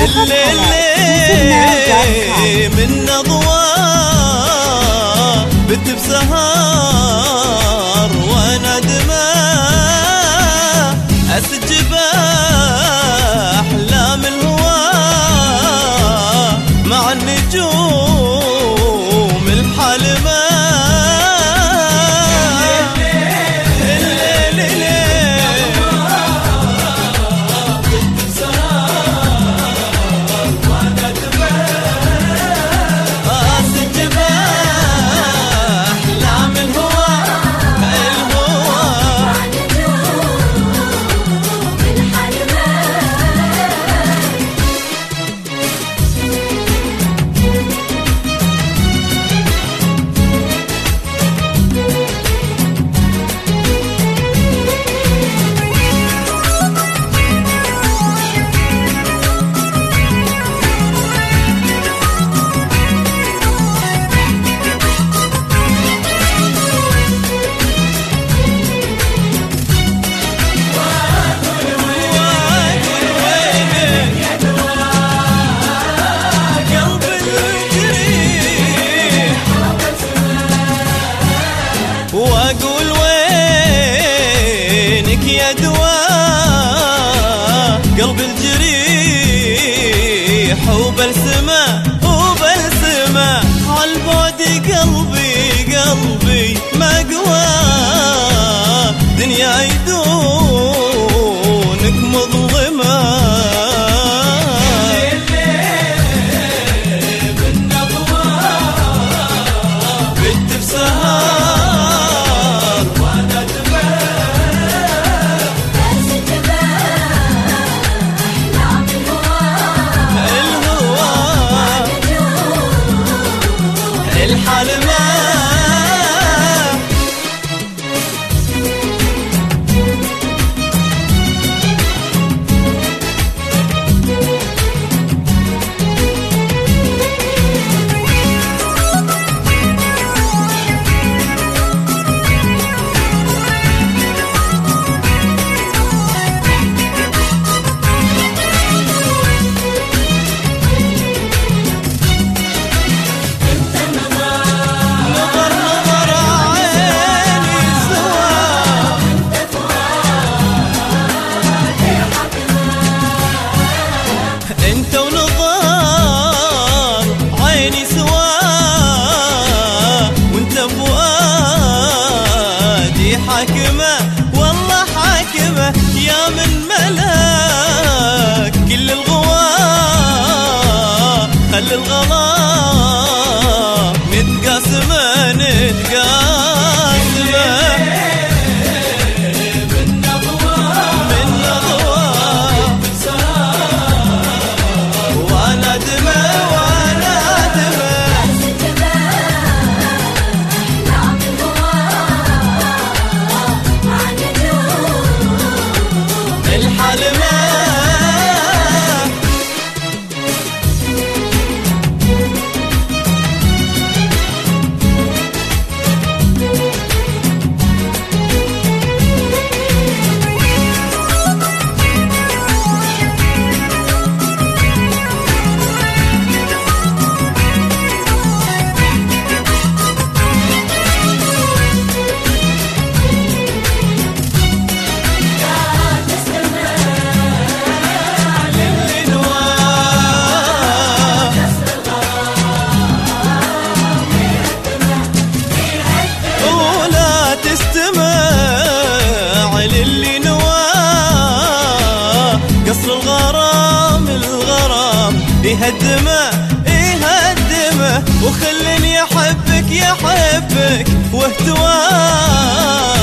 فقط على من أضواء بت بسهر وانا دماء اسجب احلام الهوى مع النجوم الحلمه الليل ليل اسجب احلام الهوى الهوى قلب الجريح واقول وينك يا دواء قلب الجريح وبلسمه وبلسمه عالبعد قلبي قلبي ما قوى دنيا يدونك مظلمه بنت بسهر وانا الهوى الحلمة نظر نظر عيني سوا انت ونظر عيني سوا وانت فؤادي حاكمه والله حاكمه يا من ملاك كل الغوا خلي الغلا نتقاسمه نتقاسمه من نضوى وانا دمى وانا دمى الحلمة ولا تستمع للي نواه قصر الغرام الغرام يهدمه يهدمه وخلني احبك يحبك واهتواه